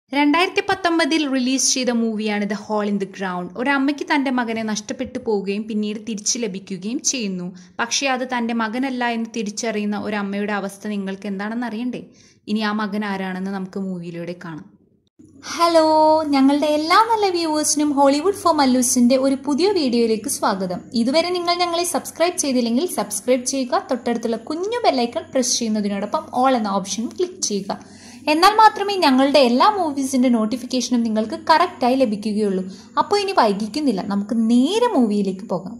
രണ്ടായിരത്തി പത്തൊമ്പതിൽ റിലീസ് ചെയ്ത മൂവിയാണ് the hole in the ground ഒരമ്മയ്ക്ക് തന്റെ മകനെ നഷ്ടപ്പെട്ടു പോവുകയും പിന്നീട് തിരിച്ചു ലഭിക്കുകയും ചെയ്യുന്നു പക്ഷേ അത് തന്റെ മകനല്ല എന്ന് തിരിച്ചറിയുന്ന ഒരു അമ്മയുടെ അവസ്ഥ നിങ്ങൾക്ക് എന്താണെന്ന് അറിയണ്ടേ ഇനി ആ മകൻ ആരാണെന്ന് നമുക്ക് മൂവിയിലൂടെ കാണാം ഹലോ ഞങ്ങളുടെ എല്ലാ നല്ല വ്യൂവേഴ്സിനും ഹോളിവുഡ് ഫോർ മല്ലൂസിന്റെ ഒരു പുതിയ വീഡിയോയിലേക്ക് സ്വാഗതം ഇതുവരെ നിങ്ങൾ ഞങ്ങളെ സബ്സ്ക്രൈബ് ചെയ്തില്ലെങ്കിൽ സബ്സ്ക്രൈബ് ചെയ്യുക തൊട്ടടുത്തുള്ള കുഞ്ഞു ബെല്ലൈക്കൺ പ്രസ് ചെയ്യുന്നതിനോടൊപ്പം ഓൾ എന്ന ഓപ്ഷൻ ക്ലിക്ക് ചെയ്യുക എന്നാൽ മാത്രമേ ഞങ്ങളുടെ എല്ലാ മൂവീസിന്റെ നോട്ടിഫിക്കേഷനും നിങ്ങൾക്ക് കറക്റ്റായി ലഭിക്കുകയുള്ളൂ അപ്പോൾ ഇനി വൈകിക്കുന്നില്ല നമുക്ക് നേരെ മൂവിയിലേക്ക് പോകാം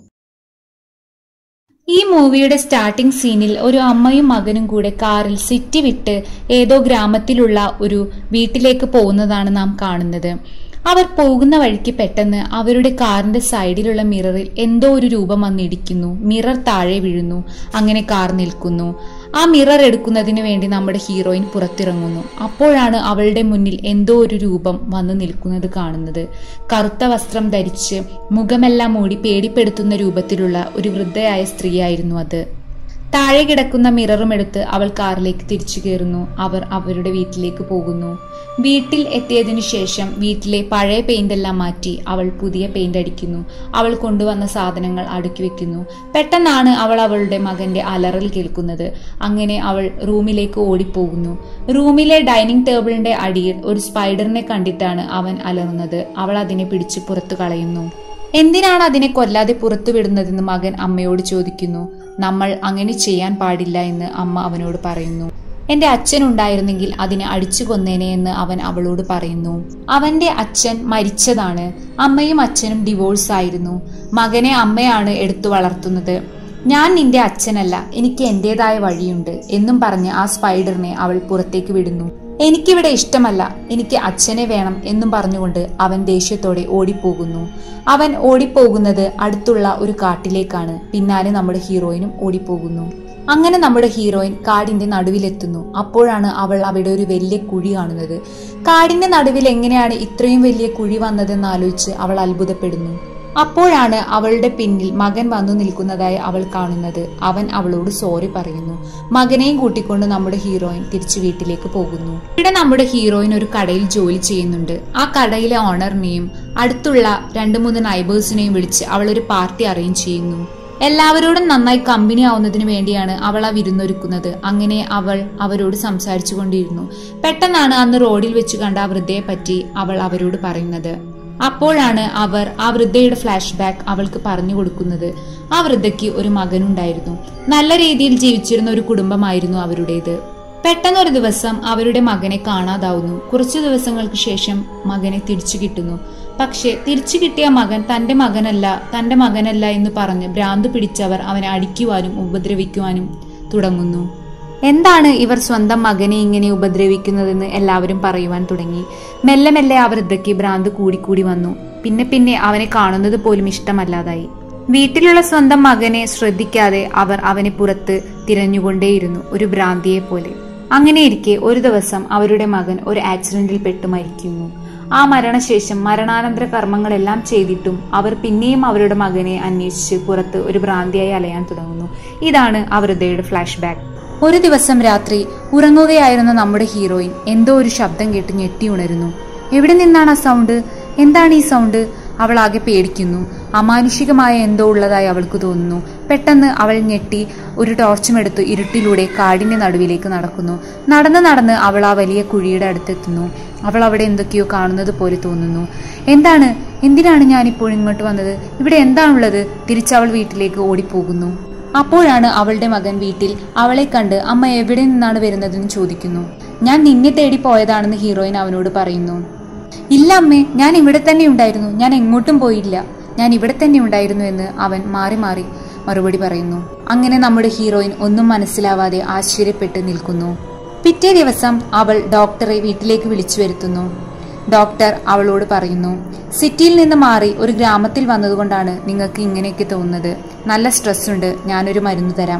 ഈ മൂവിയുടെ സ്റ്റാർട്ടിംഗ് സീനിൽ ഒരു അമ്മയും മകനും കൂടെ കാറിൽ സിറ്റി വിട്ട് ഏതോ ഗ്രാമത്തിലുള്ള ഒരു വീട്ടിലേക്ക് പോകുന്നതാണ് നാം കാണുന്നത് അവർ പോകുന്ന വഴിക്ക് പെട്ടെന്ന് അവരുടെ കാറിന്റെ സൈഡിലുള്ള മിററിൽ എന്തോ ഒരു രൂപം വന്നിടിക്കുന്നു മിറർ താഴെ വീഴുന്നു അങ്ങനെ കാർ നിൽക്കുന്നു ആ മിറർ എടുക്കുന്നതിന് വേണ്ടി നമ്മുടെ ഹീറോയിൻ പുറത്തിറങ്ങുന്നു അപ്പോഴാണ് അവളുടെ മുന്നിൽ എന്തോ ഒരു രൂപം വന്നു നിൽക്കുന്നത് കാണുന്നത് കറുത്ത വസ്ത്രം ധരിച്ച് മുഖമെല്ലാം മൂടി പേടിപ്പെടുത്തുന്ന രൂപത്തിലുള്ള ഒരു വൃദ്ധയായ സ്ത്രീയായിരുന്നു അത് താഴെ കിടക്കുന്ന മിററും എടുത്ത് അവൾ കാറിലേക്ക് തിരിച്ചു കയറുന്നു അവർ അവരുടെ വീട്ടിലേക്ക് പോകുന്നു വീട്ടിൽ എത്തിയതിനു ശേഷം വീട്ടിലെ പഴയ പെയിന്റ് എല്ലാം മാറ്റി അവൾ പുതിയ പെയിന്റ് അടിക്കുന്നു അവൾ കൊണ്ടുവന്ന സാധനങ്ങൾ അടുക്കി വെക്കുന്നു പെട്ടെന്നാണ് അവൾ അവളുടെ മകന്റെ അലറൽ കേൾക്കുന്നത് അങ്ങനെ അവൾ റൂമിലേക്ക് ഓടിപ്പോകുന്നു റൂമിലെ ഡൈനിങ് ടേബിളിന്റെ അടിയിൽ ഒരു സ്പൈഡറിനെ കണ്ടിട്ടാണ് അവൻ അലറുന്നത് അവൾ അതിനെ പിടിച്ച് പുറത്തു കളയുന്നു എന്തിനാണ് അതിനെ കൊല്ലാതെ പുറത്തു വിടുന്നതെന്ന് മകൻ അമ്മയോട് ചോദിക്കുന്നു നമ്മൾ അങ്ങനെ ചെയ്യാൻ പാടില്ല എന്ന് അമ്മ അവനോട് പറയുന്നു എന്റെ അച്ഛൻ ഉണ്ടായിരുന്നെങ്കിൽ അതിനെ അടിച്ചു കൊന്നേനെ എന്ന് അവൻ അവളോട് പറയുന്നു അവന്റെ അച്ഛൻ മരിച്ചതാണ് അമ്മയും അച്ഛനും ഡിവോഴ്സ് ആയിരുന്നു മകനെ അമ്മയാണ് എടുത്തു വളർത്തുന്നത് ഞാൻ നിന്റെ അച്ഛനല്ല എനിക്ക് എന്റേതായ വഴിയുണ്ട് എന്നും പറഞ്ഞ് ആ സ്പൈഡറിനെ അവൾ പുറത്തേക്ക് വിടുന്നു എനിക്കിവിടെ ഇഷ്ടമല്ല എനിക്ക് അച്ഛനെ വേണം എന്നും പറഞ്ഞുകൊണ്ട് അവൻ ദേഷ്യത്തോടെ ഓടിപ്പോകുന്നു അവൻ ഓടിപ്പോകുന്നത് അടുത്തുള്ള ഒരു കാട്ടിലേക്കാണ് പിന്നാലെ നമ്മുടെ ഹീറോയിനും ഓടിപ്പോകുന്നു അങ്ങനെ നമ്മുടെ ഹീറോയിൻ കാടിന്റെ നടുവിലെത്തുന്നു അപ്പോഴാണ് അവൾ അവിടെ ഒരു വലിയ കുഴി കാണുന്നത് കാടിന്റെ നടുവിൽ എങ്ങനെയാണ് ഇത്രയും വലിയ കുഴി വന്നതെന്ന് ആലോചിച്ച് അവൾ അത്ഭുതപ്പെടുന്നു അപ്പോഴാണ് അവളുടെ പിന്നിൽ മകൻ വന്നു നിൽക്കുന്നതായി അവൾ കാണുന്നത് അവൻ അവളോട് സോറി പറയുന്നു മകനെയും കൂട്ടിക്കൊണ്ട് നമ്മുടെ ഹീറോയിൻ തിരിച്ചു വീട്ടിലേക്ക് പോകുന്നു ഇവിടെ നമ്മുടെ ഹീറോയിൻ ഒരു കടയിൽ ജോലി ചെയ്യുന്നുണ്ട് ആ കടയിലെ ഓണറിനെയും അടുത്തുള്ള രണ്ട് മൂന്ന് നൈബേഴ്സിനെയും വിളിച്ച് അവൾ ഒരു പാർട്ടി അറേഞ്ച് ചെയ്യുന്നു എല്ലാവരോടും നന്നായി കമ്പനി ആവുന്നതിന് വേണ്ടിയാണ് അവൾ ആ വിരുന്നൊരുക്കുന്നത് അങ്ങനെ അവൾ അവരോട് സംസാരിച്ചു കൊണ്ടിരുന്നു പെട്ടെന്നാണ് അന്ന് റോഡിൽ വെച്ച് കണ്ട ആ വൃദ്ധയെ പറ്റി അവൾ അവരോട് പറയുന്നത് അപ്പോഴാണ് അവർ ആ വൃദ്ധയുടെ ഫ്ലാഷ് ബാക്ക് അവൾക്ക് പറഞ്ഞു കൊടുക്കുന്നത് ആ വൃദ്ധയ്ക്ക് ഒരു മകനുണ്ടായിരുന്നു നല്ല രീതിയിൽ ജീവിച്ചിരുന്ന ഒരു കുടുംബമായിരുന്നു അവരുടേത് പെട്ടെന്ന് ഒരു ദിവസം അവരുടെ മകനെ കാണാതാവുന്നു കുറച്ചു ദിവസങ്ങൾക്ക് ശേഷം മകനെ തിരിച്ചു കിട്ടുന്നു പക്ഷെ തിരിച്ചു കിട്ടിയ മകൻ തന്റെ മകനല്ല തന്റെ മകനല്ല എന്ന് പറഞ്ഞ് ഭ്രാന്ത് പിടിച്ചവർ അവനെ അടിക്കുവാനും ഉപദ്രവിക്കുവാനും തുടങ്ങുന്നു എന്താണ് ഇവർ സ്വന്തം മകനെ ഇങ്ങനെ ഉപദ്രവിക്കുന്നതെന്ന് എല്ലാവരും പറയുവാൻ തുടങ്ങി മെല്ലെ മെല്ലെ ആ വൃദ്ധയ്ക്ക് ഭ്രാന്ത് കൂടിക്കൂടി വന്നു പിന്നെ പിന്നെ അവനെ കാണുന്നത് പോലും ഇഷ്ടമല്ലാതായി വീട്ടിലുള്ള സ്വന്തം മകനെ ശ്രദ്ധിക്കാതെ അവർ അവനെ പുറത്ത് തിരഞ്ഞുകൊണ്ടേയിരുന്നു ഒരു ഭ്രാന്തിയെ പോലെ അങ്ങനെയിരിക്കെ ഒരു ദിവസം അവരുടെ മകൻ ഒരു ആക്സിഡന്റിൽ പെട്ട് മരിക്കുന്നു ആ മരണശേഷം മരണാനന്തര കർമ്മങ്ങളെല്ലാം ചെയ്തിട്ടും അവർ പിന്നെയും അവരുടെ മകനെ അന്വേഷിച്ച് പുറത്ത് ഒരു ഭ്രാന്തിയായി അലയാൻ തുടങ്ങുന്നു ഇതാണ് ആ വൃദ്ധയുടെ ഫ്ലാഷ് ബാക്ക് ഒരു ദിവസം രാത്രി ഉറങ്ങുകയായിരുന്ന നമ്മുടെ ഹീറോയിൻ എന്തോ ഒരു ശബ്ദം കേട്ട് ഞെട്ടി ഉണരുന്നു എവിടെ നിന്നാണ് ആ സൗണ്ട് എന്താണ് ഈ സൗണ്ട് അവൾ ആകെ പേടിക്കുന്നു അമാനുഷികമായ എന്തോ ഉള്ളതായി അവൾക്ക് തോന്നുന്നു പെട്ടെന്ന് അവൾ ഞെട്ടി ഒരു ടോർച്ചും എടുത്ത് ഇരുട്ടിലൂടെ കാടിന്റെ നടുവിലേക്ക് നടക്കുന്നു നടന്ന് നടന്ന് അവൾ ആ വലിയ കുഴിയുടെ അടുത്തെത്തുന്നു അവൾ അവിടെ എന്തൊക്കെയോ കാണുന്നത് പോലെ തോന്നുന്നു എന്താണ് എന്തിനാണ് ഞാനിപ്പോൾ ഇങ്ങോട്ട് വന്നത് ഇവിടെ എന്താണുള്ളത് തിരിച്ചവൾ വീട്ടിലേക്ക് ഓടിപ്പോകുന്നു അപ്പോഴാണ് അവളുടെ മകൻ വീട്ടിൽ അവളെ കണ്ട് അമ്മ എവിടെ നിന്നാണ് വരുന്നതെന്ന് ചോദിക്കുന്നു ഞാൻ നിന്നെ തേടി പോയതാണെന്ന് ഹീറോയിൻ അവനോട് പറയുന്നു ഇല്ല അമ്മേ ഞാൻ ഇവിടെ തന്നെ ഉണ്ടായിരുന്നു ഞാൻ എങ്ങോട്ടും പോയില്ല ഞാൻ ഇവിടെ തന്നെ ഉണ്ടായിരുന്നു എന്ന് അവൻ മാറി മാറി മറുപടി പറയുന്നു അങ്ങനെ നമ്മുടെ ഹീറോയിൻ ഒന്നും മനസ്സിലാവാതെ ആശ്ചര്യപ്പെട്ട് നിൽക്കുന്നു പിറ്റേ ദിവസം അവൾ ഡോക്ടറെ വീട്ടിലേക്ക് വിളിച്ചു വരുത്തുന്നു ഡോക്ടർ അവളോട് പറയുന്നു സിറ്റിയിൽ നിന്ന് മാറി ഒരു ഗ്രാമത്തിൽ വന്നതുകൊണ്ടാണ് നിങ്ങൾക്ക് ഇങ്ങനെയൊക്കെ തോന്നുന്നത് നല്ല സ്ട്രെസ് ഉണ്ട് ഞാനൊരു മരുന്ന് തരാം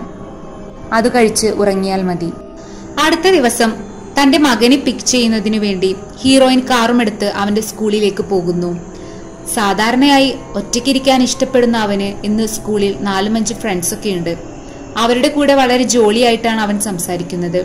അത് കഴിച്ച് ഉറങ്ങിയാൽ മതി അടുത്ത ദിവസം തന്റെ മകനെ പിക്ക് ചെയ്യുന്നതിനു വേണ്ടി ഹീറോയിൻ കാറുമെടുത്ത് അവന്റെ സ്കൂളിലേക്ക് പോകുന്നു സാധാരണയായി ഒറ്റയ്ക്കിരിക്കാൻ ഇഷ്ടപ്പെടുന്ന അവന് ഇന്ന് സ്കൂളിൽ നാലും അഞ്ച് ഫ്രണ്ട്സ് ഒക്കെ ഉണ്ട് അവരുടെ കൂടെ വളരെ ജോളിയായിട്ടാണ് അവൻ സംസാരിക്കുന്നത്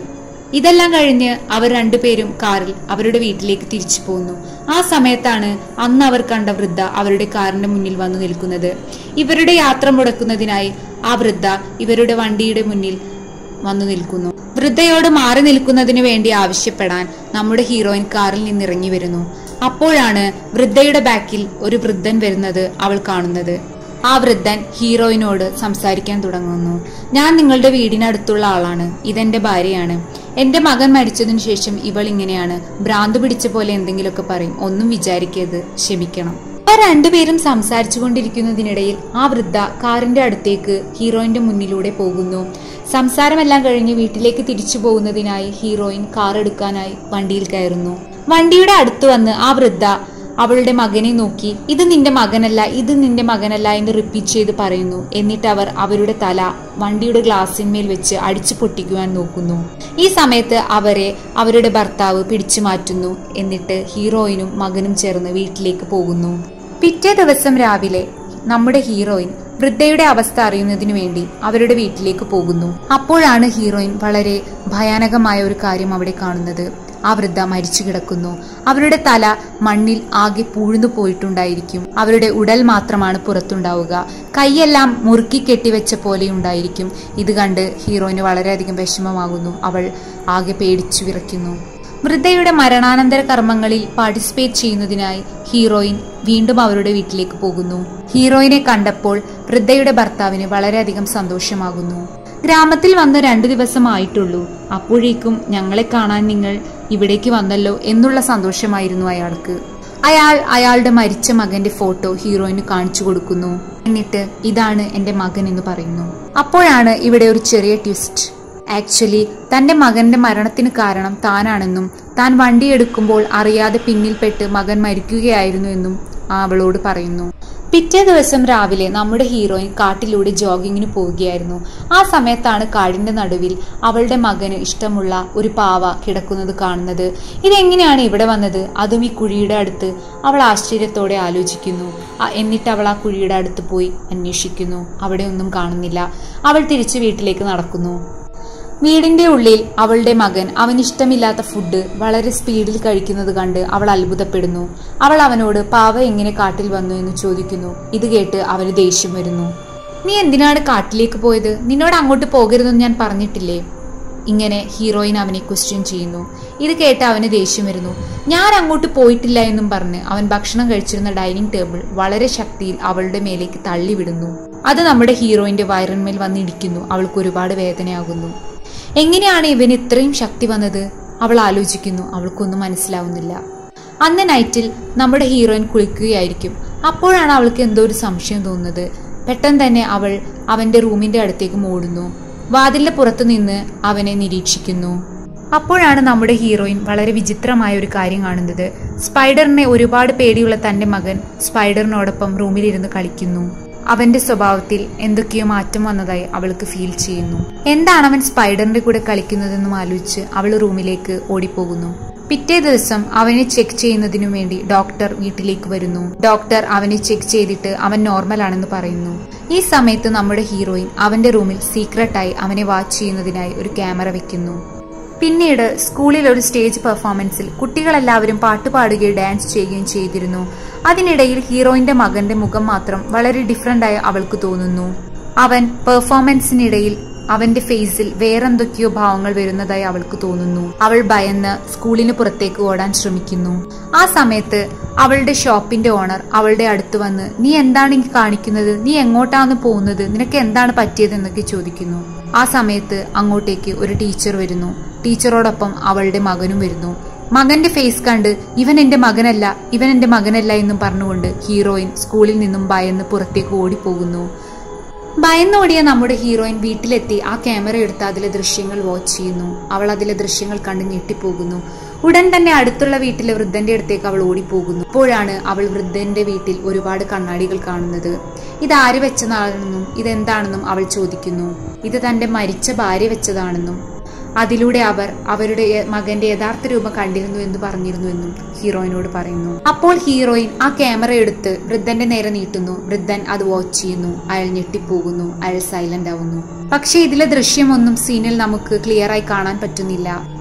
ഇതെല്ലാം കഴിഞ്ഞ് അവർ രണ്ടുപേരും കാറിൽ അവരുടെ വീട്ടിലേക്ക് തിരിച്ചു പോകുന്നു ആ സമയത്താണ് അന്ന് അവർ കണ്ട വൃദ്ധ അവരുടെ കാറിന്റെ മുന്നിൽ വന്നു നിൽക്കുന്നത് ഇവരുടെ യാത്ര മുടക്കുന്നതിനായി ആ വൃദ്ധ ഇവരുടെ വണ്ടിയുടെ മുന്നിൽ വന്നു നിൽക്കുന്നു വൃദ്ധയോട് മാറി നിൽക്കുന്നതിന് വേണ്ടി ആവശ്യപ്പെടാൻ നമ്മുടെ ഹീറോയിൻ കാറിൽ നിന്നിറങ്ങി വരുന്നു അപ്പോഴാണ് വൃദ്ധയുടെ ബാക്കിൽ ഒരു വൃദ്ധൻ വരുന്നത് അവൾ കാണുന്നത് ആ വൃദ്ധൻ ഹീറോയിനോട് സംസാരിക്കാൻ തുടങ്ങുന്നു ഞാൻ നിങ്ങളുടെ വീടിനടുത്തുള്ള ആളാണ് ഇതെന്റെ ഭാര്യയാണ് എന്റെ മകൻ മരിച്ചതിനു ശേഷം ഇവൾ ഇങ്ങനെയാണ് ഭ്രാന്ത് പിടിച്ച പോലെ എന്തെങ്കിലുമൊക്കെ പറയും ഒന്നും വിചാരിക്കരുത് ക്ഷമിക്കണം അവർ രണ്ടുപേരും സംസാരിച്ചു കൊണ്ടിരിക്കുന്നതിനിടയിൽ ആ വൃദ്ധ കാറിന്റെ അടുത്തേക്ക് ഹീറോയിന്റെ മുന്നിലൂടെ പോകുന്നു സംസാരമെല്ലാം കഴിഞ്ഞ് വീട്ടിലേക്ക് തിരിച്ചു പോകുന്നതിനായി ഹീറോയിൻ കാർ എടുക്കാനായി വണ്ടിയിൽ കയറുന്നു വണ്ടിയുടെ അടുത്ത് വന്ന് ആ വൃദ്ധ അവളുടെ മകനെ നോക്കി ഇത് നിന്റെ മകനല്ല ഇത് നിന്റെ മകനല്ല എന്ന് റിപ്പീറ്റ് ചെയ്ത് പറയുന്നു എന്നിട്ട് അവർ അവരുടെ തല വണ്ടിയുടെ ഗ്ലാസിന്മേൽ വെച്ച് അടിച്ചു പൊട്ടിക്കുവാൻ നോക്കുന്നു ഈ സമയത്ത് അവരെ അവരുടെ ഭർത്താവ് പിടിച്ചു മാറ്റുന്നു എന്നിട്ട് ഹീറോയിനും മകനും ചേർന്ന് വീട്ടിലേക്ക് പോകുന്നു പിറ്റേ ദിവസം രാവിലെ നമ്മുടെ ഹീറോയിൻ വൃദ്ധയുടെ അവസ്ഥ അറിയുന്നതിനു വേണ്ടി അവരുടെ വീട്ടിലേക്ക് പോകുന്നു അപ്പോഴാണ് ഹീറോയിൻ വളരെ ഭയാനകമായ ഒരു കാര്യം അവിടെ കാണുന്നത് ആ വൃദ്ധ മരിച്ചു കിടക്കുന്നു അവരുടെ തല മണ്ണിൽ ആകെ പൂഴ്ന്നു പോയിട്ടുണ്ടായിരിക്കും അവരുടെ ഉടൽ മാത്രമാണ് പുറത്തുണ്ടാവുക കൈയെല്ലാം മുറുക്കി കെട്ടിവെച്ച പോലെ ഉണ്ടായിരിക്കും ഇത് കണ്ട് ഹീറോയിന് വളരെയധികം വിഷമമാകുന്നു അവൾ ആകെ പേടിച്ചു വിറയ്ക്കുന്നു വൃദ്ധയുടെ മരണാനന്തര കർമ്മങ്ങളിൽ പാർട്ടിസിപ്പേറ്റ് ചെയ്യുന്നതിനായി ഹീറോയിൻ വീണ്ടും അവരുടെ വീട്ടിലേക്ക് പോകുന്നു ഹീറോയിനെ കണ്ടപ്പോൾ വൃദ്ധയുടെ ഭർത്താവിന് വളരെയധികം സന്തോഷമാകുന്നു ഗ്രാമത്തിൽ വന്ന് രണ്ടു ദിവസമായിട്ടുള്ളൂ അപ്പോഴേക്കും ഞങ്ങളെ കാണാൻ നിങ്ങൾ ഇവിടേക്ക് വന്നല്ലോ എന്നുള്ള സന്തോഷമായിരുന്നു അയാൾക്ക് അയാൾ അയാളുടെ മരിച്ച മകന്റെ ഫോട്ടോ ഹീറോയിന് കാണിച്ചു കൊടുക്കുന്നു എന്നിട്ട് ഇതാണ് എന്റെ മകൻ എന്ന് പറയുന്നു അപ്പോഴാണ് ഇവിടെ ഒരു ചെറിയ ട്വിസ്റ്റ് ആക്ച്വലി തന്റെ മകന്റെ മരണത്തിന് കാരണം താനാണെന്നും താൻ വണ്ടിയെടുക്കുമ്പോൾ അറിയാതെ പിന്നിൽപ്പെട്ട് മകൻ മരിക്കുകയായിരുന്നു എന്നും അവളോട് പറയുന്നു പിറ്റേ ദിവസം രാവിലെ നമ്മുടെ ഹീറോയിൻ കാട്ടിലൂടെ ജോഗിങ്ങിന് പോവുകയായിരുന്നു ആ സമയത്താണ് കാടിന്റെ നടുവിൽ അവളുടെ മകന് ഇഷ്ടമുള്ള ഒരു പാവ കിടക്കുന്നത് കാണുന്നത് ഇതെങ്ങനെയാണ് ഇവിടെ വന്നത് അതും ഈ കുഴിയുടെ അടുത്ത് അവൾ ആശ്ചര്യത്തോടെ ആലോചിക്കുന്നു ആ- എന്നിട്ട് അവൾ ആ കുഴിയുടെ അടുത്ത് പോയി അന്വേഷിക്കുന്നു അവിടെ ഒന്നും കാണുന്നില്ല അവൾ തിരിച്ചു വീട്ടിലേക്ക് നടക്കുന്നു വീടിന്റെ ഉള്ളിൽ അവളുടെ മകൻ അവനിഷ്ടമില്ലാത്ത ഫുഡ് വളരെ സ്പീഡിൽ കഴിക്കുന്നത് കണ്ട് അവൾ അത്ഭുതപ്പെടുന്നു അവൾ അവനോട് പാവ എങ്ങനെ കാട്ടിൽ വന്നു എന്ന് ചോദിക്കുന്നു ഇത് കേട്ട് അവന് ദേഷ്യം വരുന്നു നീ എന്തിനാണ് കാട്ടിലേക്ക് പോയത് നിന്നോട് അങ്ങോട്ട് പോകരുതെന്ന് ഞാൻ പറഞ്ഞിട്ടില്ലേ ഇങ്ങനെ ഹീറോയിൻ അവനെ ക്വസ്റ്റ്യൻ ചെയ്യുന്നു ഇത് കേട്ട് അവന് ദേഷ്യം വരുന്നു ഞാൻ അങ്ങോട്ട് പോയിട്ടില്ല എന്നും പറഞ്ഞ് അവൻ ഭക്ഷണം കഴിച്ചിരുന്ന ഡൈനിങ് ടേബിൾ വളരെ ശക്തിയിൽ അവളുടെ മേലേക്ക് തള്ളിവിടുന്നു അത് നമ്മുടെ ഹീറോയിന്റെ വയറിന്മേൽ വന്നിടിക്കുന്നു അവൾക്ക് ഒരുപാട് വേദനയാകുന്നു എങ്ങനെയാണ് ഇവന് ഇത്രയും ശക്തി വന്നത് അവൾ ആലോചിക്കുന്നു അവൾക്കൊന്നും മനസ്സിലാവുന്നില്ല അന്ന് നൈറ്റിൽ നമ്മുടെ ഹീറോയിൻ കുളിക്കുകയായിരിക്കും അപ്പോഴാണ് അവൾക്ക് എന്തോ ഒരു സംശയം തോന്നുന്നത് പെട്ടെന്ന് തന്നെ അവൾ അവന്റെ റൂമിന്റെ അടുത്തേക്ക് ഓടുന്നു വാതിലിന്റെ പുറത്തു നിന്ന് അവനെ നിരീക്ഷിക്കുന്നു അപ്പോഴാണ് നമ്മുടെ ഹീറോയിൻ വളരെ വിചിത്രമായ ഒരു കാര്യം കാണുന്നത് സ്പൈഡറിനെ ഒരുപാട് പേടിയുള്ള തന്റെ മകൻ സ്പൈഡറിനോടൊപ്പം റൂമിലിരുന്ന് കളിക്കുന്നു അവന്റെ സ്വഭാവത്തിൽ എന്തൊക്കെയോ മാറ്റം വന്നതായി അവൾക്ക് ഫീൽ ചെയ്യുന്നു എന്താണ് അവൻ സ്പൈഡറിന്റെ കൂടെ കളിക്കുന്നതെന്നും ആലോചിച്ച് അവൾ റൂമിലേക്ക് ഓടിപ്പോകുന്നു പിറ്റേ ദിവസം അവനെ ചെക്ക് ചെയ്യുന്നതിനു വേണ്ടി ഡോക്ടർ വീട്ടിലേക്ക് വരുന്നു ഡോക്ടർ അവനെ ചെക്ക് ചെയ്തിട്ട് അവൻ നോർമൽ ആണെന്ന് പറയുന്നു ഈ സമയത്ത് നമ്മുടെ ഹീറോയിൻ അവന്റെ റൂമിൽ സീക്രട്ടായി അവനെ വാച്ച് ചെയ്യുന്നതിനായി ഒരു ക്യാമറ വെക്കുന്നു പിന്നീട് സ്കൂളിൽ ഒരു സ്റ്റേജ് പെർഫോമൻസിൽ കുട്ടികളെല്ലാവരും പാട്ട് പാടുകയും ഡാൻസ് ചെയ്യുകയും ചെയ്തിരുന്നു അതിനിടയിൽ ഹീറോയിന്റെ മകന്റെ മുഖം മാത്രം വളരെ ഡിഫറെന്റ് ആയി അവൾക്ക് തോന്നുന്നു അവൻ പെർഫോമൻസിനിടയിൽ അവന്റെ ഫേസിൽ വേറെന്തൊക്കെയോ ഭാവങ്ങൾ വരുന്നതായി അവൾക്ക് തോന്നുന്നു അവൾ ഭയന്ന് സ്കൂളിന് പുറത്തേക്ക് ഓടാൻ ശ്രമിക്കുന്നു ആ സമയത്ത് അവളുടെ ഷോപ്പിന്റെ ഓണർ അവളുടെ അടുത്ത് വന്ന് നീ എന്താണ് ഈ കാണിക്കുന്നത് നീ എങ്ങോട്ടാണ് പോകുന്നത് നിനക്ക് എന്താണ് പറ്റിയതെന്നൊക്കെ ചോദിക്കുന്നു ആ സമയത്ത് അങ്ങോട്ടേക്ക് ഒരു ടീച്ചർ വരുന്നു ടീച്ചറോടൊപ്പം അവളുടെ മകനും വരുന്നു മകന്റെ ഫേസ് കണ്ട് ഇവൻ എന്റെ മകനല്ല ഇവൻ എന്റെ മകനല്ല എന്നും പറഞ്ഞുകൊണ്ട് ഹീറോയിൻ സ്കൂളിൽ നിന്നും ഭയന്ന് പുറത്തേക്ക് ഓടിപ്പോകുന്നു ഭയന്നോടിയ നമ്മുടെ ഹീറോയിൻ വീട്ടിലെത്തി ആ ക്യാമറ എടുത്ത് അതിലെ ദൃശ്യങ്ങൾ വാച്ച് ചെയ്യുന്നു അവൾ അതിലെ ദൃശ്യങ്ങൾ കണ്ട് ഞെട്ടിപ്പോകുന്നു ഉടൻ തന്നെ അടുത്തുള്ള വീട്ടിലെ വൃദ്ധന്റെ അടുത്തേക്ക് അവൾ ഓടിപ്പോകുന്നു അപ്പോഴാണ് അവൾ വൃദ്ധന്റെ വീട്ടിൽ ഒരുപാട് കണ്ണാടികൾ കാണുന്നത് ഇത് ആര് വെച്ചതാണെന്നും ഇതെന്താണെന്നും അവൾ ചോദിക്കുന്നു ഇത് തന്റെ മരിച്ച ഭാര്യ വെച്ചതാണെന്നും അതിലൂടെ അവർ അവരുടെ യ- മകന്റെ യഥാർത്ഥ രൂപം കണ്ടിരുന്നു എന്ന് പറഞ്ഞിരുന്നുവെന്നും ഹീറോയിനോട് പറയുന്നു അപ്പോൾ ഹീറോയിൻ ആ ക്യാമറ എടുത്ത് വൃദ്ധന്റെ നേരെ നീട്ടുന്നു വൃദ്ധൻ അത് വാച്ച് ചെയ്യുന്നു അയാൾ ഞെട്ടിപ്പോകുന്നു അയാൾ സൈലന്റ് ആവുന്നു പക്ഷേ ഇതിലെ ദൃശ്യമൊന്നും സീനിൽ നമുക്ക് ക്ലിയർ ആയി കാണാൻ പറ്റുന്നില്ല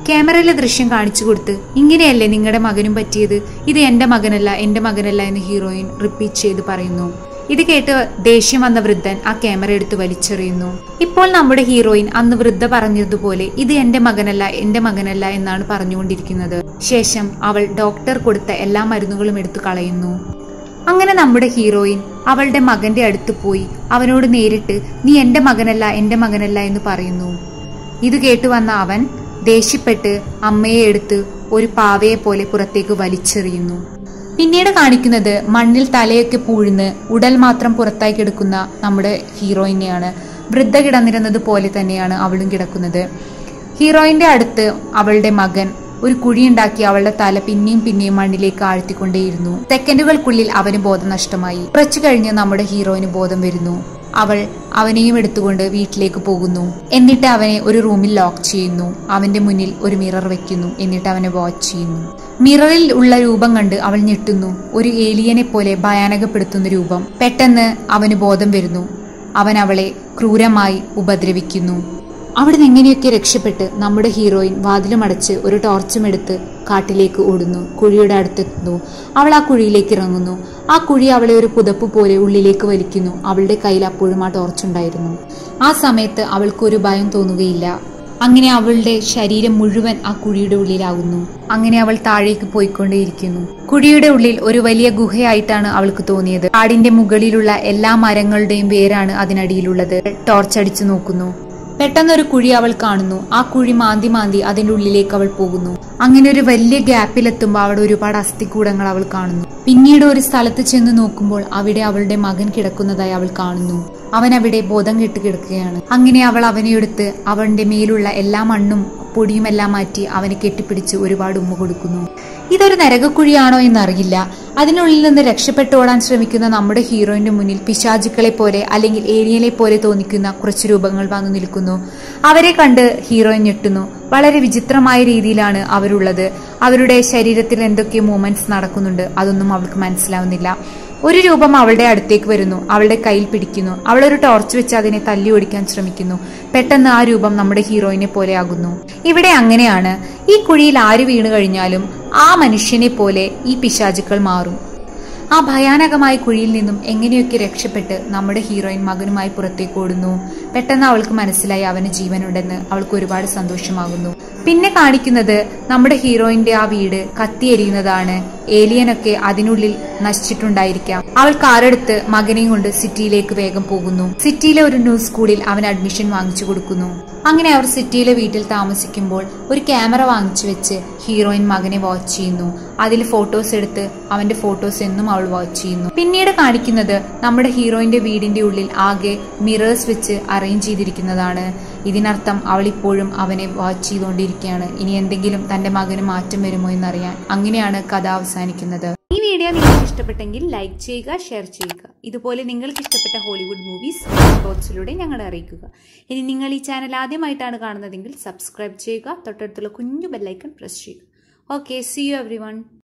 ക്യാമറയിലെ ദൃശ്യം കാണിച്ചു കൊടുത്ത് ഇങ്ങനെയല്ലേ നിങ്ങളുടെ മകനും പറ്റിയത് ഇത് എന്റെ മകനല്ല എന്റെ മകനല്ല എന്ന് ഹീറോയിൻ റിപ്പീറ്റ് ചെയ്ത് പറയുന്നു ഇത് കേട്ട് ദേഷ്യം വന്ന വൃദ്ധൻ ആ ക്യാമറ എടുത്ത് വലിച്ചെറിയുന്നു ഇപ്പോൾ നമ്മുടെ ഹീറോയിൻ അന്ന് വൃദ്ധ പറഞ്ഞതുപോലെ ഇത് എന്റെ മകനല്ല എന്റെ മകനല്ല എന്നാണ് പറഞ്ഞുകൊണ്ടിരിക്കുന്നത് ശേഷം അവൾ ഡോക്ടർ കൊടുത്ത എല്ലാ മരുന്നുകളും എടുത്തു കളയുന്നു അങ്ങനെ നമ്മുടെ ഹീറോയിൻ അവളുടെ മകന്റെ അടുത്ത് പോയി അവനോട് നേരിട്ട് നീ എന്റെ മകനല്ല എന്റെ മകനല്ല എന്ന് പറയുന്നു ഇത് കേട്ടു വന്ന അവൻ ദേഷ്യപ്പെട്ട് അമ്മയെ എടുത്ത് ഒരു പാവയെ പോലെ പുറത്തേക്ക് വലിച്ചെറിയുന്നു പിന്നീട് കാണിക്കുന്നത് മണ്ണിൽ തലയൊക്കെ പൂഴ്ന്ന് ഉടൽ മാത്രം പുറത്തായി കിടക്കുന്ന നമ്മുടെ ഹീറോയിനെയാണ് വൃദ്ധ കിടന്നിരുന്നത് പോലെ തന്നെയാണ് അവളും കിടക്കുന്നത് ഹീറോയിന്റെ അടുത്ത് അവളുടെ മകൻ ഒരു കുഴിയുണ്ടാക്കി അവളുടെ തല പിന്നെയും പിന്നെയും മണ്ണിലേക്ക് ആഴ്ത്തിക്കൊണ്ടേയിരുന്നു സെക്കൻഡുകൾക്കുള്ളിൽ അവന് ബോധം നഷ്ടമായി കുറച്ചു കഴിഞ്ഞ് നമ്മുടെ ഹീറോയിന് ബോധം വരുന്നു അവൾ അവനെയും എടുത്തുകൊണ്ട് വീട്ടിലേക്ക് പോകുന്നു എന്നിട്ട് അവനെ ഒരു റൂമിൽ ലോക്ക് ചെയ്യുന്നു അവന്റെ മുന്നിൽ ഒരു മിറർ വെക്കുന്നു എന്നിട്ട് അവനെ വാച്ച് ചെയ്യുന്നു മിററിൽ ഉള്ള രൂപം കണ്ട് അവൾ ഞെട്ടുന്നു ഒരു ഏലിയനെ പോലെ ഭയാനകപ്പെടുത്തുന്ന രൂപം പെട്ടെന്ന് അവന് ബോധം വരുന്നു അവൻ അവളെ ക്രൂരമായി ഉപദ്രവിക്കുന്നു അവിടുന്ന് എങ്ങനെയൊക്കെ രക്ഷപ്പെട്ട് നമ്മുടെ ഹീറോയിൻ വാതിലുമടച്ച് ഒരു ടോർച്ചും എടുത്ത് കാട്ടിലേക്ക് ഓടുന്നു കുഴിയുടെ അടുത്തെത്തുന്നു അവൾ ആ കുഴിയിലേക്ക് ഇറങ്ങുന്നു ആ കുഴി അവളെ ഒരു പുതപ്പ് പോലെ ഉള്ളിലേക്ക് വലിക്കുന്നു അവളുടെ കയ്യിൽ അപ്പോഴും ആ ടോർച്ചുണ്ടായിരുന്നു ആ സമയത്ത് അവൾക്ക് ഒരു ഭയം തോന്നുകയില്ല അങ്ങനെ അവളുടെ ശരീരം മുഴുവൻ ആ കുഴിയുടെ ഉള്ളിലാകുന്നു അങ്ങനെ അവൾ താഴേക്ക് പോയിക്കൊണ്ടേയിരിക്കുന്നു കുഴിയുടെ ഉള്ളിൽ ഒരു വലിയ ഗുഹയായിട്ടാണ് അവൾക്ക് തോന്നിയത് കാടിന്റെ മുകളിലുള്ള എല്ലാ മരങ്ങളുടെയും വേരാണ് അതിനടിയിലുള്ളത് ടോർച്ച് അടിച്ചു നോക്കുന്നു പെട്ടെന്നൊരു കുഴി അവൾ കാണുന്നു ആ കുഴി മാന്തി മാന്തി അതിന്റെ ഉള്ളിലേക്ക് അവൾ പോകുന്നു അങ്ങനെ ഒരു വലിയ ഗ്യാപ്പിലെത്തുമ്പോൾ അവിടെ ഒരുപാട് അസ്ഥികൂടങ്ങൾ അവൾ കാണുന്നു പിന്നീട് ഒരു സ്ഥലത്ത് ചെന്ന് നോക്കുമ്പോൾ അവിടെ അവളുടെ മകൻ കിടക്കുന്നതായി അവൾ കാണുന്നു അവൻ അവിടെ ബോധം കെട്ട് കിടക്കുകയാണ് അങ്ങനെ അവൾ അവനെ എടുത്ത് അവന്റെ മേലുള്ള എല്ലാ മണ്ണും പൊടിയുമെല്ലാം മാറ്റി അവനെ കെട്ടിപ്പിടിച്ച് ഒരുപാട് ഉമ്മ കൊടുക്കുന്നു ഇതൊരു നരകക്കുഴിയാണോ എന്നറിയില്ല അതിനുള്ളിൽ നിന്ന് രക്ഷപ്പെട്ടോടാൻ ശ്രമിക്കുന്ന നമ്മുടെ ഹീറോയിന്റെ മുന്നിൽ പിശാചുക്കളെ പോലെ അല്ലെങ്കിൽ ഏലിയനെ പോലെ തോന്നിക്കുന്ന കുറച്ച് രൂപങ്ങൾ വന്നു നിൽക്കുന്നു അവരെ കണ്ട് ഹീറോയിൻ ഞെട്ടുന്നു വളരെ വിചിത്രമായ രീതിയിലാണ് അവരുള്ളത് അവരുടെ ശരീരത്തിൽ എന്തൊക്കെ മൂവ്മെന്റ്സ് നടക്കുന്നുണ്ട് അതൊന്നും അവൾക്ക് മനസ്സിലാവുന്നില്ല ഒരു രൂപം അവളുടെ അടുത്തേക്ക് വരുന്നു അവളുടെ കയ്യിൽ പിടിക്കുന്നു അവൾ ഒരു ടോർച്ച് വെച്ച് അതിനെ തല്ലി ഓടിക്കാൻ ശ്രമിക്കുന്നു പെട്ടെന്ന് ആ രൂപം നമ്മുടെ ഹീറോയിനെ പോലെ ആകുന്നു ഇവിടെ അങ്ങനെയാണ് ഈ കുഴിയിൽ ആര് വീണു കഴിഞ്ഞാലും ആ മനുഷ്യനെ പോലെ ഈ പിശാചുക്കൾ മാറും ആ ഭയാനകമായ കുഴിയിൽ നിന്നും എങ്ങനെയൊക്കെ രക്ഷപ്പെട്ട് നമ്മുടെ ഹീറോയിൻ മകനുമായി പുറത്തേക്ക് ഓടുന്നു പെട്ടെന്ന് അവൾക്ക് മനസ്സിലായി അവന് ജീവനുണ്ടെന്ന് അവൾക്ക് ഒരുപാട് സന്തോഷമാകുന്നു പിന്നെ കാണിക്കുന്നത് നമ്മുടെ ഹീറോയിന്റെ ആ വീട് കത്തിയെരിയുന്നതാണ് ഏലിയനൊക്കെ അതിനുള്ളിൽ നശിച്ചിട്ടുണ്ടായിരിക്കാം അവൾ കാറെടുത്ത് മകനെയും കൊണ്ട് സിറ്റിയിലേക്ക് വേഗം പോകുന്നു സിറ്റിയിലെ ഒരു ന്യൂസ് സ്കൂളിൽ അവൻ അഡ്മിഷൻ വാങ്ങിച്ചു കൊടുക്കുന്നു അങ്ങനെ അവർ സിറ്റിയിലെ വീട്ടിൽ താമസിക്കുമ്പോൾ ഒരു ക്യാമറ വാങ്ങിച്ചു വെച്ച് ഹീറോയിൻ മകനെ വാച്ച് ചെയ്യുന്നു അതിൽ ഫോട്ടോസ് എടുത്ത് അവന്റെ ഫോട്ടോസ് എന്നും അവൾ വാച്ച് ചെയ്യുന്നു പിന്നീട് കാണിക്കുന്നത് നമ്മുടെ ഹീറോയിന്റെ വീടിന്റെ ഉള്ളിൽ ആകെ മിറേഴ്സ് വെച്ച് അറേഞ്ച് ചെയ്തിരിക്കുന്നതാണ് ഇതിനർത്ഥം അവൾ ഇപ്പോഴും അവനെ വാച്ച് ചെയ്തുകൊണ്ടിരിക്കുകയാണ് ഇനി എന്തെങ്കിലും തന്റെ മകന് മാറ്റം വരുമോ എന്നറിയാൻ അങ്ങനെയാണ് കഥ അവസാനിക്കുന്നത് ഈ വീഡിയോ നിങ്ങൾക്ക് ഇഷ്ടപ്പെട്ടെങ്കിൽ ലൈക്ക് ചെയ്യുക ഷെയർ ചെയ്യുക ഇതുപോലെ നിങ്ങൾക്ക് ഇഷ്ടപ്പെട്ട ഹോളിവുഡ് മൂവീസ് ബോക്സിലൂടെ ഞങ്ങളെ അറിയിക്കുക ഇനി നിങ്ങൾ ഈ ചാനൽ ആദ്യമായിട്ടാണ് കാണുന്നതെങ്കിൽ സബ്സ്ക്രൈബ് ചെയ്യുക തൊട്ടടുത്തുള്ള കുഞ്ഞു ബെല്ലൈക്കൺ പ്രസ് ചെയ്യുക okay see you every one